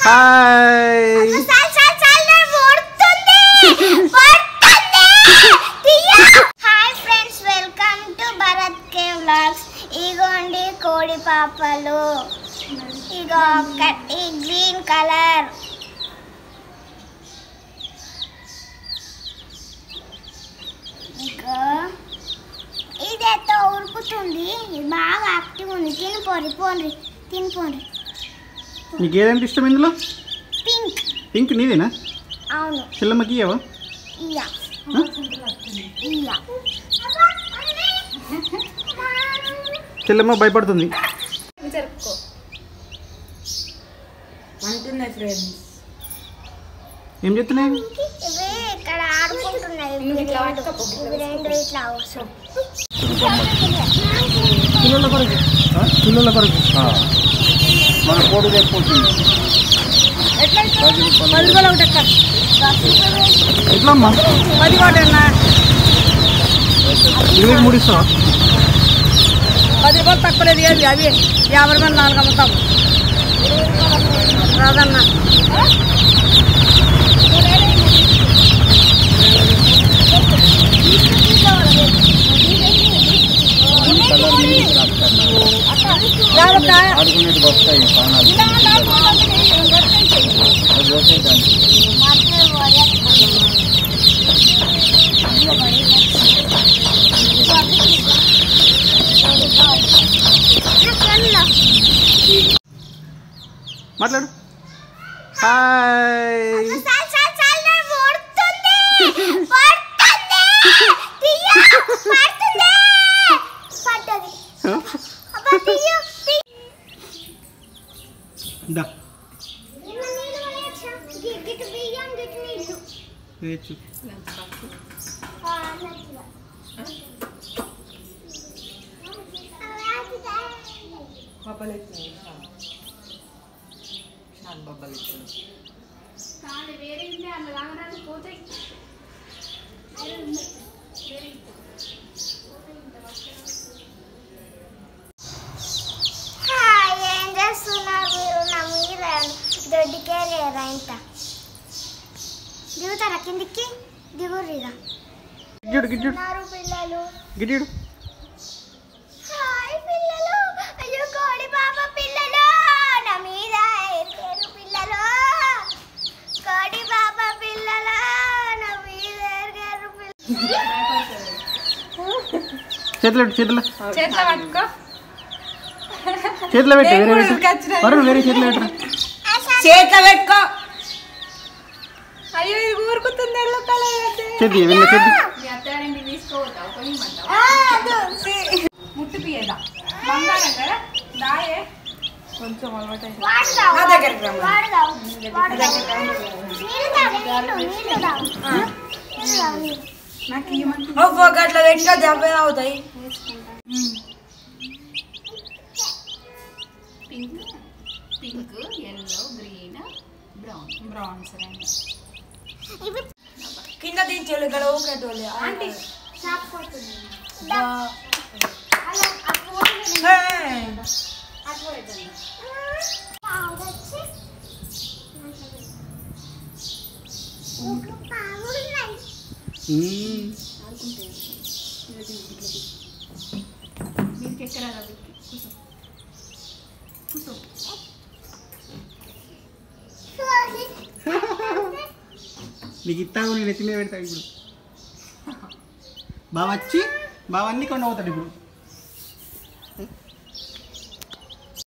Hi చాలు చాలు చాలు నా పడుతుంది పడుతుంది hi friends welcome to Bharath K vlogs ఇగోండి కోడి పాపలు ఇగో ఒకటి గ్రీన్ కలర్ ఇగో ఇదేతో ఉరుకుతుంది ఇది బాగా యాక్టివ్ ఉంది తినిపోరి పోండి తినిపోండి నీకు ఏదంటే ఇష్టం ఇందులో పింక్ పింక్ నీదేనా అవును చెల్లమ్మకి ఇవ్వవా ఇయ్య ఆ? ఇయ్య చెల్లమ్మ భయపడుతుంది అంటున్నాయి ఫ్రెండ్స్ ఏం చెప్తున్నాయి ఇవి ఇక్కడ ఆడుకుంటున్నాయి ఇవి నువ్వు ఇట్లా రెండు. పట్టుకో. ఇవి రెండు ఇట్లా అవసరం పిల్లల కొరకు పిల్లల కొరకు మన కోడి తెప్పుతుంది పది రూపాయలు ఒకటి అక్క ఎట్లా అమ్మా పది ఒకటి అన్న ఇరవై మూడు ఇస్తావా పది రూపాయలు తక్కువ లేదు ఏది అవి యాభై రూపాయలు నాలుగు అమ్ముతాం రాదన్న రాదక్క ఆడుకునేది వస్తాయి మాట్లాడు హాయ్ చాలు చాలు చాలు నా పడుతుంది పడుతుంది తీయ పడుతుంది పడ్డది అబ్బా తీయ తీయ దా నీళ్ళు పడేయచ్చా? గి- గిట్టు బియ్యం గిట్టు నీళ్ళు వేయచ్చు ఆ, అన్నట్టుగా. బొబ్బలు బొబ్బలు హాయ్, ఏం చేస్తున్నారు మీరు నా మీద దొడ్డికేరేరా ఇంత దిగుతారా కిందికి దిగురిగా గిడ్డు గిడ్డు ఉన్నారు పిల్లలు గిడ్డు హాయ్ పిల్లలు అయ్యో కోడి పాప పిల్లలు నా మీద ఎరికేరు పిల్లలు కోడి పాప పిల్లలు నా మీద ఎరికేరు పిల్లలు చేతిలో పెట్టు, చేతిలో చేతిలో పట్టుకో చేతిలో పెట్టు వేరే నేను పెట్టు ఉరికొచ్చినా. వరుణ్ వేరే చేతిలో పెట్టరా చేతిలో పెట్టుకో అయ్యో ఇది ఊరుకుతుంది ఎల్లో కలర్ చేతి వెళ్ళి చేతి ముట్టు పియదా బంగారం కదా దాయే కొంచెం అలవాటు వాడుదావు నా దగ్గరికి రమ్మను. వాడుదావు వాడుదావు నీళ్ళు తాగు నీళ్ళు నీళ్ళు తాగు నీళ్ళు తాగు నీళ్ళు నాకు ఇవ్వమంటే అట్లా పెట్టిగా దెబ్బ అవుతాయి pink pink yellow green brown brown సరే ఇవి కింద దించేళ్ళు ఇక్కడ ఊకేటోళ్ళు ఆంటీ చాకపోతుంది మ్మ్. మీకు ఎక్కడ కూర్చో కూర్చో నీకు ఇస్తాను నేను ఎత్తి మీద పెడతా ఇప్పుడు బావ వచ్చి బావ అన్ని కొండ అవుతాడు ఇప్పుడు